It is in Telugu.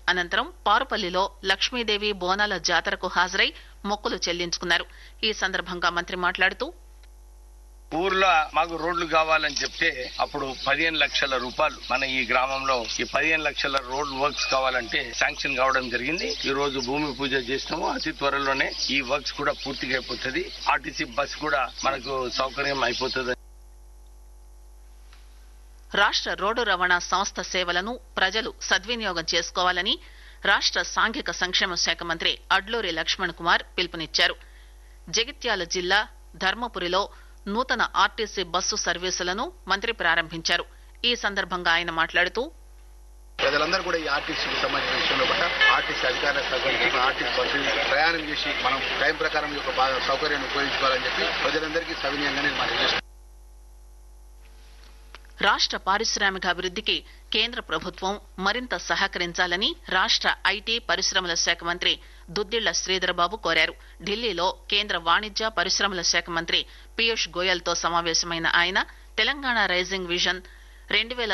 అనంతరం పారుపల్లిలో లక్ష్మీదేవి బోనాల జాతరకు హాజరై మొక్కులు చెల్లించుకున్నారు ఈ సందర్భంగా మంత్రి మాట్లాడుతూ ఊర్లో మాకు రోడ్లు కావాలని చెప్తే అప్పుడు పదిహేను లక్షల రూపాయలు మన ఈ గ్రామంలో ఈ పదిహేను లక్షల రోడ్ వర్క్స్ కావాలంటే శాంక్షన్ కావడం జరిగింది ఈ రోజు భూమి పూజ చేసినాము అతి త్వరలోనే ఈ వర్క్స్ కూడా పూర్తిగా అయిపోతుంది ఆర్టీసీ బస్ కూడా మనకు సౌకర్యం అయిపోతుంది రాష్ట్ర రోడ్డు రవాణా సంస్థ సేవలను ప్రజలు సద్వినియోగం చేసుకోవాలని రాష్ట్ర సాంఘిక సంక్షేమ శాఖ మంత్రి అడ్లూరి లక్ష్మణ్ కుమార్ పిలుపునిచ్చారు జగిత్యాల జిల్లా ధర్మపురిలో నూతన ఆర్టీసీ బస్సు సర్వీసులను మంత్రి ప్రారంభించారు ఈ సందర్భంగా ఆయన మాట్లాడుతూ ప్రజలందరూ కూడా ఈ ఆర్టీసీకి సంబంధించిన విషయంలో కూడా ఆర్టీసీ అధికారులకు సహకరించి ఆర్టీసీ బస్సు ప్రయాణం చేసి మనం టైం ప్రకారం యొక్క బాగా సౌకర్యాన్ని ఉపయోగించుకోవాలని చెప్పి ప్రజలందరికీ సవినీయంగా నేను మనం చేస్తున్నాను రాష్ట్ర పారిశ్రామిక అభివృద్ధికి కేంద్ర ప్రభుత్వం మరింత సహకరించాలని రాష్ట్ర ఐటీ పరిశ్రమల శాఖ మంత్రి దుద్దిళ్ల శ్రీధరబాబు కోరారు ఢిల్లీలో కేంద్ర వాణిజ్య పరిశ్రమల శాఖ మంత్రి పీయూష్ గోయల్ తో సమావేశమైన ఆయన తెలంగాణ రైజింగ్ విజన్ రెండు వేల